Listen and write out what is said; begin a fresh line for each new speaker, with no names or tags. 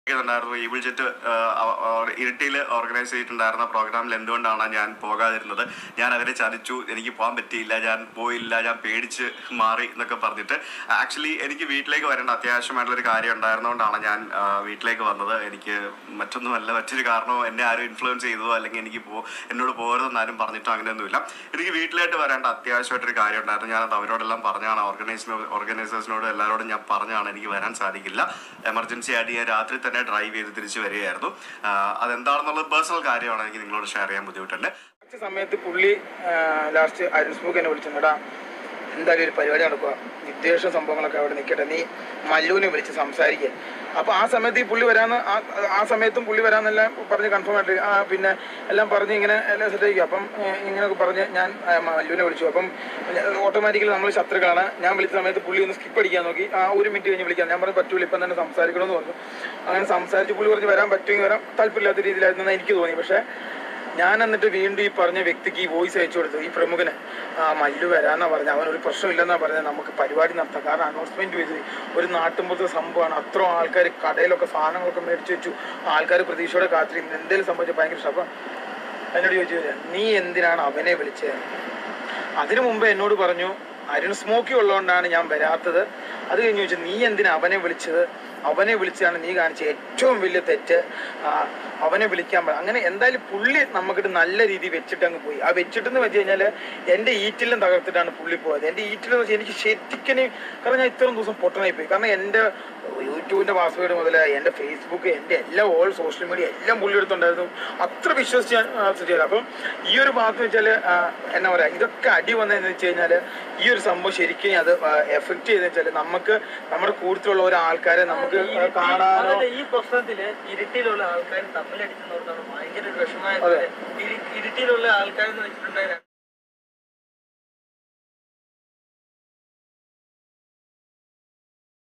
ണ്ടായിരുന്നു ഈ ബുൾജെറ്റ് ഇരിട്ടിയിൽ ഓർഗനൈസ് ചെയ്തിട്ടുണ്ടായിരുന്ന പ്രോഗ്രാമിൽ എന്തുകൊണ്ടാണ് ഞാൻ പോകാതിരുന്നത് ഞാൻ അവരെ ചതിച്ചു എനിക്ക് പോകാൻ പറ്റിയില്ല ഞാൻ പോയില്ല ഞാൻ പേടിച്ച് മാറി എന്നൊക്കെ പറഞ്ഞിട്ട് ആക്ച്വലി എനിക്ക് വീട്ടിലേക്ക് വരേണ്ട അത്യാവശ്യമായിട്ടുള്ള ഒരു കാര്യം ഉണ്ടായിരുന്നുകൊണ്ടാണ് ഞാൻ ആ, വീട്ടിലേക്ക് വന്നത് എനിക്ക് മറ്റൊന്നുമല്ല മറ്റൊരു കാരണമോ എന്നെ ആരും ഇൻഫ്ലുവൻസ് ചെയ്തതോ അല്ലെങ്കിൽ എനിക്ക് പോ എന്നോട് പോകരുതെന്ന് ആരും പറഞ്ഞിട്ടോ അങ്ങനെയൊന്നുമില്ല എനിക്ക് വീട്ടിലായിട്ട് വരേണ്ട അത്യാവശ്യമായിട്ടൊരു കാര്യം ഉണ്ടായിരുന്നു ഞാനത് അവരോടെല്ലാം പറഞ്ഞാണ് ഓർഗനൈസിനോട് ഓർഗനൈസേഴ്സിനോട് എല്ലാവരോടും ഞാൻ പറഞ്ഞാണ് എനിക്ക് വരാൻ സാധിക്കില്ല എമർജൻസി ആയിട്ട് ഞാൻ രാത്രി തന്നെ ഡ്രൈവ് ചെയ്ത് തിരിച്ചു വരികയായിരുന്നു ആ, അതെന്താണെന്നുള്ളത് പേഴ്സണൽ കാര്യമാണ് എനിക്ക് നിങ്ങളോട് ഷെയർ ചെയ്യാൻ ബുദ്ധിമുട്ടുണ്ട്
കുറച്ച് സമയത്ത് പുള്ളി ലാസ്റ്റ് അരുൺസ്ബുക്ക് എന്നെ വിളിച്ചിട്ടുണ്ടാ എന്തായാലും ഒരു പരിപാടി നടക്കുക വിദ്വേഷ സംഭവങ്ങളൊക്കെ അവിടെ നിൽക്കട്ടെ നീ മല്ലുവിനെ വിളിച്ച് സംസാരിക്കുക അപ്പോൾ ആ സമയത്ത് ഈ പുള്ളി വരാന്ന് ആ- ആ സമയത്തും പുള്ളി വരാന്നെല്ലാം പറഞ്ഞ് കൺഫേം ആയിട്ട് ആ പിന്നെ എല്ലാം പറഞ്ഞ് ഇങ്ങനെ എല്ലാം സെറ്റ് ആയിരിക്കും അപ്പം ഏഹ്, ഇങ്ങനെയൊക്കെ പറഞ്ഞ് ഞാൻ ആ, മല്ലുവിനെ വിളിച്ചു അപ്പം ഓട്ടോമാറ്റിക്കലി നമ്മൾ ശത്രുക്കളാണ് ഞാൻ വിളിച്ച സമയത്ത് പുള്ളി ഒന്ന് സ്കിപ്പ് അടിക്കാൻ നോക്കി ആ ഒരു മിനിറ്റ് കഴിഞ്ഞ് വിളിക്കാം ഞാൻ പറഞ്ഞു പറ്റൂല ഇപ്പം തന്നെ സംസാരിക്കണമെന്ന് പറഞ്ഞു അങ്ങനെ സംസാരിച്ച് പുള്ളി പറഞ്ഞ് വരാൻ പറ്റുമെങ്കിൽ വരാം താല്പര്യമില്ലാത്ത രീതിയിലായിരുന്നു എനിക്ക് തോന്നി പക്ഷേ ഞാൻ എന്നിട്ട് വീണ്ടും ഈ പറഞ്ഞ വ്യക്തിക്ക് ഈ വോയിസ് അയച്ചു കൊടുത്തു ഈ പ്രമുഖന് ആ മല്ലു വരാന്നാ പറഞ്ഞത് അവനൊരു പ്രശ്നമില്ലെന്നാ പറഞ്ഞത് നമുക്ക് പരിപാടി നടത്താം കാരണം അനൗൺസ്മെന്റ് ചെയ്തു ഒരു നാട്ടുമ്പുറത്തെ സംഭവമാണ് അത്ര ആൾക്കാർ കടയിലൊക്കെ സാധനങ്ങളൊക്കെ മേടിച്ചു വെച്ചു ആൾക്കാർ പ്രതീക്ഷയോടെ കാത്തിരിക്കുന്നു എന്തെങ്കിലും സംഭവിച്ച ഭയങ്കര ഇഷ്ടം അപ്പം എന്നോട് ചോദിച്ചു നീ എന്തിനാണ് അവനെ വിളിച്ചത് അതിനു മുമ്പ് എന്നോട് പറഞ്ഞു അരുൺ സ്മോക്കി ഉള്ളതുകൊണ്ടാണ് ഞാൻ വരാത്തത് അത് കഴിഞ്ഞ് ചോദിച്ചു നീ എന്തിനാ അവനെ വിളിച്ചത് അവനെ വിളിച്ചാണ് നീ കാണിച്ച ഏറ്റവും വലിയ തെറ്റ് ആ, അവനെ വിളിക്കാൻ പറ അങ്ങനെ എന്തായാലും പുള്ളി നമുക്കിട്ട് നല്ല രീതിയിൽ വെച്ചിട്ട് അങ്ങ് പോയി ആ വെച്ചിട്ടെന്ന് വെച്ച് കഴിഞ്ഞാൽ എൻ്റെ ഈറ്റിലും തകർത്തിട്ടാണ് പുള്ളി പോയത് എൻ്റെ ഈറ്റിലെന്ന് വെച്ചാൽ എനിക്ക് ശരിക്കും കാരണം ഞാൻ ഇത്രയും ദിവസം പൊട്ടനായി പോയി കാരണം എൻ്റെ യൂട്യൂബിൻ്റെ പാസ്വേഡ് മുതൽ എൻ്റെ ഫേസ്ബുക്ക് എൻ്റെ എല്ലാ ഓൾ സോഷ്യൽ മീഡിയ എല്ലാം പുള്ളി എടുത്തുണ്ടായിരുന്നു അത്ര വിശ്വസിച്ച് ഞാൻ ആ, ചെയ്തത് അപ്പം ഈ ഒരു ഭാഗത്ത് വെച്ചാൽ എന്നാ പറയുക ഇതൊക്കെ അടി വന്നതെന്ന് വെച്ച് കഴിഞ്ഞാൽ ഈ ഒരു സംഭവം ശരിക്കും അത് എഫക്റ്റ് ചെയ്തെന്ന് വെച്ചാൽ നമുക്ക് നമ്മുടെ കൂട്ടത്തിലുള്ള ഓരോ ആൾക്കാരെ നമുക്ക് ആ, കാണാനോ
അതല്ല, ഈ പ്രശ്നത്തില് ഇരുട്ടിയിലുള്ള ആൾക്കാർ തമ്മിലടിച്ചെന്നോർത്താണ് ഭയങ്കര ഒരു വിഷമായ
അതെ.
ഇരി- ഇരുട്ടിയിലുള്ള ആൾക്കാരെന്ന് വെച്ചിട്ടുണ്ടെങ്കിൽ